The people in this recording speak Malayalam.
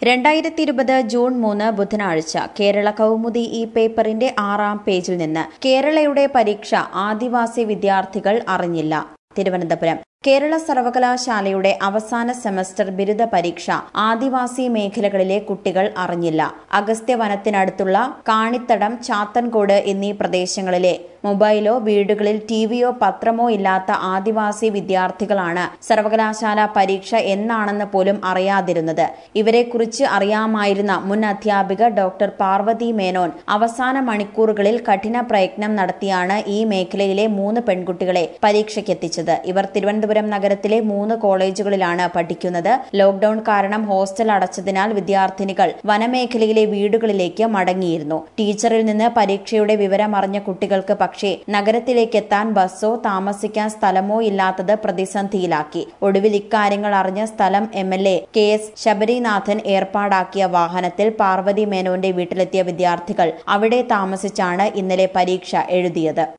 രണ്ടായിരത്തി ഇരുപത് ജൂൺ മൂന്ന് ബുധനാഴ്ച കേരള കൗമുദി ഈ പേപ്പറിന്റെ ആറാം പേജിൽ നിന്ന് കേരളയുടെ പരീക്ഷ ആദിവാസി വിദ്യാർത്ഥികൾ അറിഞ്ഞില്ല തിരുവനന്തപുരം കേരള സർവകലാശാലയുടെ അവസാന സെമസ്റ്റർ ബിരുദ പരീക്ഷ ആദിവാസി മേഖലകളിലെ കുട്ടികൾ അറിഞ്ഞില്ല അഗസ്ത്യ വനത്തിനടുത്തുള്ള കാണിത്തടം ചാത്തൻകോട് എന്നീ പ്രദേശങ്ങളിലെ മൊബൈലോ വീടുകളിൽ ടിവിയോ പത്രമോ ഇല്ലാത്ത ആദിവാസി വിദ്യാർത്ഥികളാണ് സർവകലാശാല പരീക്ഷ എന്നാണെന്ന് പോലും അറിയാതിരുന്നത് ഇവരെക്കുറിച്ച് അറിയാമായിരുന്ന മുൻ അധ്യാപിക ഡോക്ടർ പാർവതി മേനോൻ അവസാന മണിക്കൂറുകളിൽ കഠിന പ്രയത്നം നടത്തിയാണ് ഈ മേഖലയിലെ മൂന്ന് പെൺകുട്ടികളെ പരീക്ഷയ്ക്കെത്തിച്ചത് ഇവർ തിരുവനന്തപുരം നഗരത്തിലെ മൂന്ന് കോളേജുകളിലാണ് പഠിക്കുന്നത് ലോക്ഡൌൺ കാരണം ഹോസ്റ്റൽ അടച്ചതിനാൽ വിദ്യാർത്ഥിനികൾ വനമേഖലയിലെ വീടുകളിലേക്ക് മടങ്ങിയിരുന്നു ടീച്ചറിൽ നിന്ന് പരീക്ഷയുടെ വിവരം അറിഞ്ഞ കുട്ടികൾക്ക് പക്ഷേ നഗരത്തിലേക്ക് എത്താൻ ബസ്സോ താമസിക്കാൻ സ്ഥലമോ ഇല്ലാത്തത് പ്രതിസന്ധിയിലാക്കി ഒടുവിൽ ഇക്കാര്യങ്ങൾ അറിഞ്ഞ സ്ഥലം M L A K S Sabarinathan ഏർപ്പാടാക്കിയ വാഹനത്തിൽ പാർവതി മേനോന്റെ വീട്ടിലെത്തിയ വിദ്യാർത്ഥികൾ അവിടെ താമസിച്ചാണ് ഇന്നലെ പരീക്ഷ എഴുതിയത്